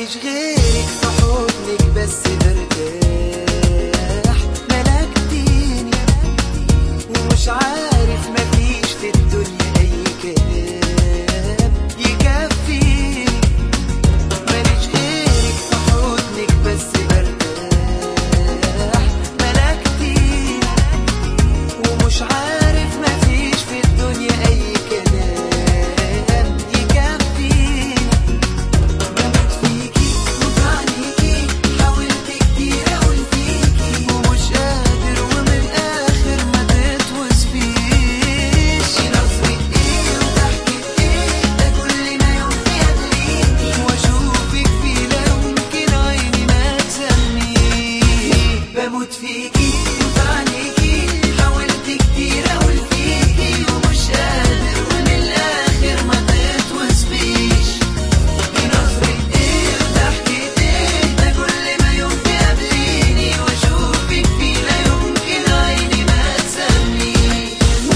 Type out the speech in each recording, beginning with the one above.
ماليش غيرك في حضنك بس برتاح ملكتيني ومش عارف مفيش في الدنيا اي كلام يكفيني ماليش غيرك في حضنك بس برتاح ملكتيني ومش عارف مفيش في الدنيا اي كلام يكفيني بموت فيكي وبعنيكي حاولت كتير اقول فيكي ومش قادر ومن الاخر ما تتوصفيش نظرة ايه وضحكة ايه ده كل ما يوم يقابليكي واشوفك فيه لا يمكن عيني ما تسميه بموت فيكي وبعنيكي حاولت كتير اقول فيكي ومش قادر ومن الاخر ما تتوصفيش دي نظرة ايه وضحكة ايه ده كل ما يوم تقابليني واشوفك فيه لا يمكن عيني ما تسميه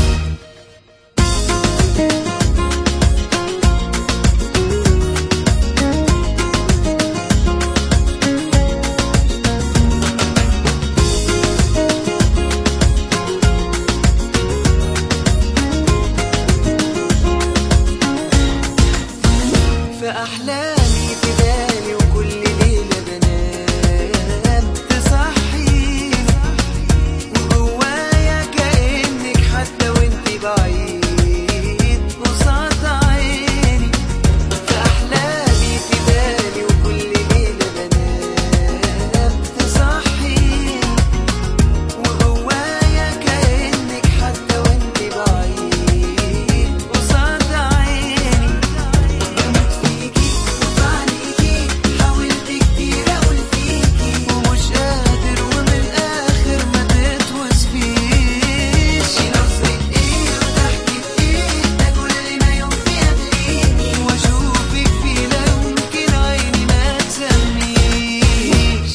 في أحلامي في بالي وكل ليلة بنام تصحيني وجوايا كأنك حتى وانت بعيد قصاد عيني في أحلامي في بالي وكل ليلة بنام تصحيني وجوايا كأنك حتى وانت بعيد قصاد عيني بموت فيكي وبعنيكي حاولت كتير اقول فيكي ومش قادر ومن الاخر ما تتوصفيش نظرة ايه وضحكة ايه ده كل ما يوم يقابليني واشوفك فيه لا يمكن عيني ما تسميش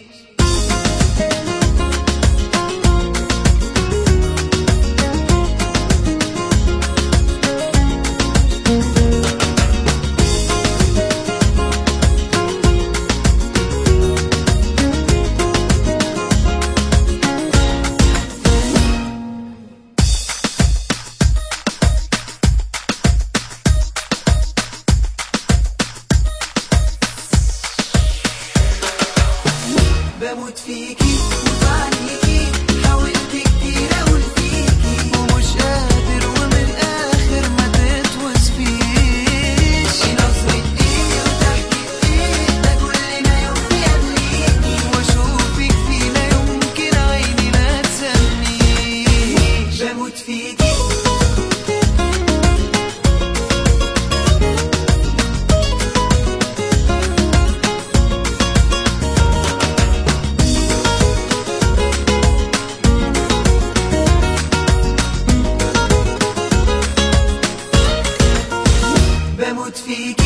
بموت فيكي وبعنيكي حاولت كتير اقول فيكي ومش قادر ومن الاخر ما تتوصفيش نظرة ايه وضحكة ايه ده كل ما يوم يقابليني واشوفك فيه لا يمكن عيني ما تسميش بموت فيكي بموت فيكي